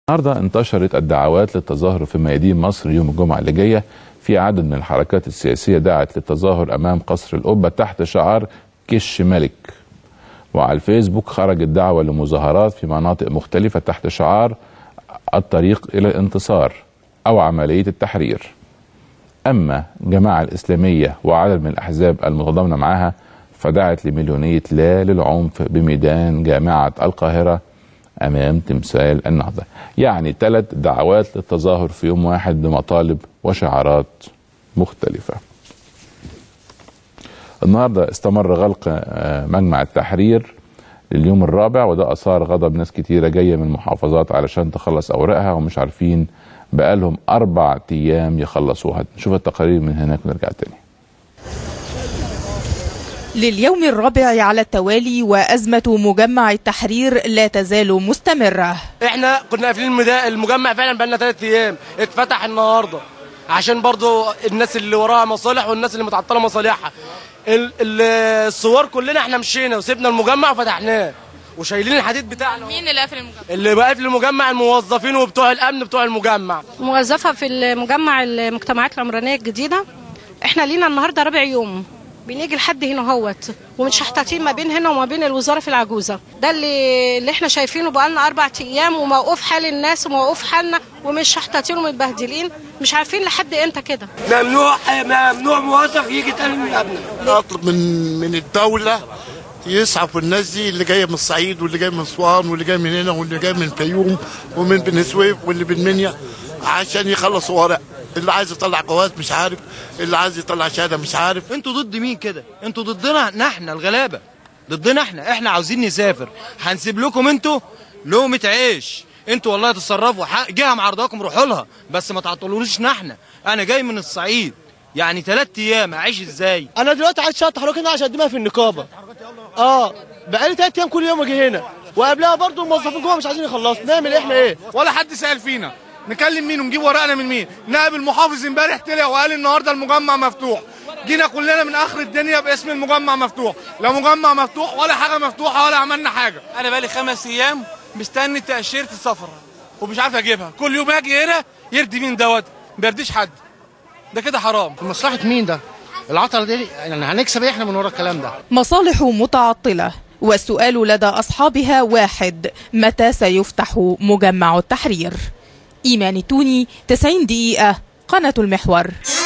النهارده انتشرت الدعوات للتظاهر في ميادين مصر يوم الجمعه اللي جايه في عدد من الحركات السياسيه دعت للتظاهر امام قصر القبه تحت شعار كش ملك وعلى الفيسبوك خرجت دعوه لمظاهرات في مناطق مختلفه تحت شعار الطريق الى الانتصار او عمليه التحرير اما الجماعه الاسلاميه وعدد من الاحزاب المتضامنه معها فدعت لمليونيه لا للعنف بميدان جامعه القاهره امام تمثال النهضه يعني ثلاث دعوات للتظاهر في يوم واحد بمطالب وشعارات مختلفه النهارده استمر غلق آه، مجمع التحرير لليوم الرابع وده اثار غضب ناس كتيره جايه من المحافظات علشان تخلص اوراقها ومش عارفين بقالهم اربع ايام يخلصوها نشوف التقارير من هناك ونرجع تاني لليوم الرابع على التوالي وأزمة مجمع التحرير لا تزال مستمرة احنا كنا قافلين المدا- المجمع فعلا بقالنا ثلاث ايام اتفتح النهارده عشان برضو الناس اللي وراها مصالح والناس اللي متعطله مصالحها ال- ال- الصور كلنا احنا مشينا وسيبنا المجمع وفتحناه وشايلين الحديد بتاعنا مين اللي قافل المجمع؟ اللي بقى قافل المجمع الموظفين وبتوع الامن بتوع المجمع موظفة في المجمع المجتمعات العمرانية الجديدة احنا لينا النهاردة رابع يوم بنيجي لحد هنا هوت ومش محتاطين ما بين هنا وما بين الوزارة في العجوزة ده اللي اللي احنا شايفينه بقالنا أربع أيام وموقوف حال الناس وموقوف حالنا ومش محتاطين ومتبهدلين مش عارفين لحد امتى كده ممنوع ممنوع موظف يجي تاني من ابنه اطلب من من الدوله يسعفوا الناس دي اللي جايه من الصعيد واللي جاي من اسوان واللي جاي من هنا واللي جاي من الفيوم ومن بني سويف واللي من منيا عشان يخلصوا ورق اللي عايز يطلع جواز مش عارف اللي عايز يطلع شهاده مش عارف انتوا ضد مين كده انتوا ضدنا احنا الغلابه ضدنا احنا احنا عاوزين نسافر هنسيب لكم انتوا لقمه عيش انتوا والله تتصرفوا حق- جهه معرضاكم روحوا لها بس ما تعطلونيش احنا انا جاي من الصعيد يعني ثلاث ايام اعيش ازاي انا دلوقتي عايز شهاده تحرك هنا عشان اقدمها في النقابه اه بقالي ثلاث ايام كل يوم اجي هنا وقبلها برضو الموظفين جوه مش عايزين يخلصوا نعمل احنا ايه ولا حد سأل فينا نكلم مين ونجيب ورقنا من مين نائب المحافظ امبارح طلع وقال النهارده المجمع مفتوح جينا كلنا من اخر الدنيا باسم المجمع مفتوح لا مجمع مفتوح ولا حاجه مفتوحه ولا عملنا حاجه انا بقالي خمس ايام مستني تاشيره السفر ومش عارف اجيبها كل يوم اجي هنا يرضي مين دوت ما بيرضيش حد ده كده حرام مصلحة مين ده؟ العطلة دي يعني هنكسب ايه احنا من ورا الكلام ده؟ مصالح متعطلة والسؤال لدى أصحابها واحد متى سيفتح مجمع التحرير إيمان التوني 90 دقيقة قناة المحور